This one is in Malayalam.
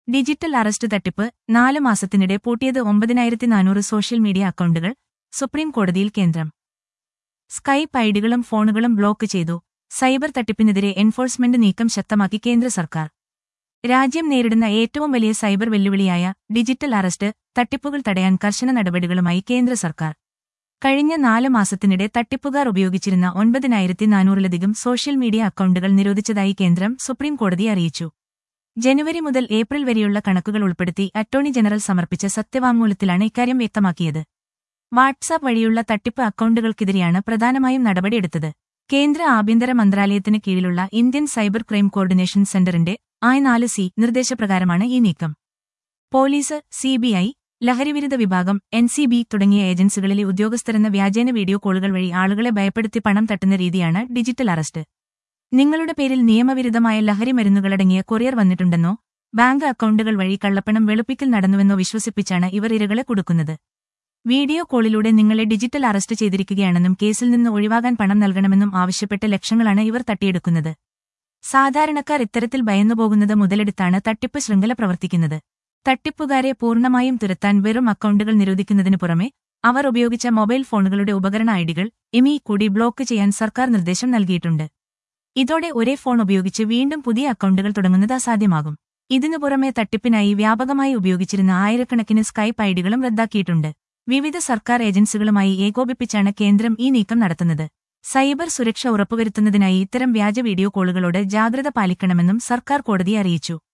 ഡിജിറ്റൽ അറസ്റ്റ് തട്ടിപ്പ് നാല് മാസത്തിനിടെ പൂട്ടിയത് ഒമ്പതിനായിരത്തി നാനൂറ് സോഷ്യൽ മീഡിയ അക്കൗണ്ടുകൾ സുപ്രീം കോടതിയിൽ കേന്ദ്രം സ്കൈപ്പ് ഐഡികളും ഫോണുകളും ബ്ലോക്ക് ചെയ്തു സൈബർ തട്ടിപ്പിനെതിരെ എൻഫോഴ്സ്മെന്റ് നീക്കം ശക്തമാക്കി കേന്ദ്ര സർക്കാർ രാജ്യം നേരിടുന്ന ഏറ്റവും വലിയ സൈബർ വെല്ലുവിളിയായ ഡിജിറ്റൽ അറസ്റ്റ് തട്ടിപ്പുകൾ തടയാൻ കർശന നടപടികളുമായി കേന്ദ്ര സർക്കാർ കഴിഞ്ഞ നാല് മാസത്തിനിടെ തട്ടിപ്പുകാർ ഉപയോഗിച്ചിരുന്ന ഒൻപതിനായിരത്തി നാനൂറിലധികം സോഷ്യൽ മീഡിയ അക്കൗണ്ടുകൾ നിരോധിച്ചതായി കേന്ദ്രം സുപ്രീം കോടതിയെ അറിയിച്ചു ജനുവരി മുതൽ ഏപ്രിൽ വരെയുള്ള കണക്കുകൾ ഉൾപ്പെടുത്തി അറ്റോർണി ജനറൽ സമർപ്പിച്ച സത്യവാങ്മൂലത്തിലാണ് ഇക്കാര്യം വ്യക്തമാക്കിയത് വാട്സാപ്പ് വഴിയുള്ള തട്ടിപ്പ് അക്കൗണ്ടുകൾക്കെതിരെയാണ് പ്രധാനമായും നടപടിയെടുത്തത് കേന്ദ്ര ആഭ്യന്തര മന്ത്രാലയത്തിന് കീഴിലുള്ള ഇന്ത്യൻ സൈബർ ക്രൈം കോർഡിനേഷൻ സെന്ററിന്റെ ആയ് നാല് സി നിർദ്ദേശപ്രകാരമാണ് ഈ നീക്കം പോലീസ് സിബിഐ ലഹരിവിരുദ്ധ വിഭാഗം എൻ സി ബി തുടങ്ങിയ ഏജൻസികളിലെ ഉദ്യോഗസ്ഥരെന്ന വ്യാജേന വീഡിയോ കോളുകൾ വഴി ആളുകളെ ഭയപ്പെടുത്തി പണം തട്ടുന്ന രീതിയാണ് ഡിജിറ്റൽ അറസ്റ്റ് നിങ്ങളുടെ പേരിൽ നിയമവിരുദ്ധമായ ലഹരി മരുന്നുകളടങ്ങിയ കൊറിയർ വന്നിട്ടുണ്ടെന്നോ ബാങ്ക് അക്കൗണ്ടുകൾ വഴി കള്ളപ്പണം വെളുപ്പിക്കൽ നടന്നുവെന്നോ വിശ്വസിപ്പിച്ചാണ് ഇവർ ഇരകളെ കൊടുക്കുന്നത് വീഡിയോ കോളിലൂടെ നിങ്ങളെ ഡിജിറ്റൽ അറസ്റ്റ് ചെയ്തിരിക്കുകയാണെന്നും കേസിൽ നിന്ന് ഒഴിവാകാൻ പണം നൽകണമെന്നും ആവശ്യപ്പെട്ട് ലക്ഷങ്ങളാണ് ഇവർ തട്ടിയെടുക്കുന്നത് സാധാരണക്കാർ ഇത്തരത്തിൽ ഭയന്നുപോകുന്നത് മുതലെടുത്താണ് തട്ടിപ്പ് ശൃംഖല പ്രവർത്തിക്കുന്നത് തട്ടിപ്പുകാരെ പൂർണ്ണമായും തുരത്താൻ വെറും അക്കൗണ്ടുകൾ നിരോധിക്കുന്നതിനു പുറമെ അവർ ഉപയോഗിച്ച മൊബൈൽ ഫോണുകളുടെ ഉപകരണ ഐഡികൾ ഇമി കൂടി ബ്ലോക്ക് ചെയ്യാൻ സർക്കാർ നിർദ്ദേശം നൽകിയിട്ടുണ്ട് ഇതോടെ ഒരേ ഫോൺ ഉപയോഗിച്ച് വീണ്ടും പുതിയ അക്കൗണ്ടുകൾ തുടങ്ങുന്നത് അസാധ്യമാകും ഇതിനു പുറമെ തട്ടിപ്പിനായി വ്യാപകമായി ഉപയോഗിച്ചിരുന്ന ആയിരക്കണക്കിന് സ്കൈപ്പ് ഐഡികളും റദ്ദാക്കിയിട്ടുണ്ട് വിവിധ സർക്കാർ ഏജൻസികളുമായി ഏകോപിപ്പിച്ചാണ് കേന്ദ്രം ഈ നീക്കം നടത്തുന്നത് സൈബർ സുരക്ഷ ഉറപ്പുവരുത്തുന്നതിനായി ഇത്തരം വ്യാജ വീഡിയോ കോളുകളോട് ജാഗ്രത പാലിക്കണമെന്നും സർക്കാർ കോടതിയെ അറിയിച്ചു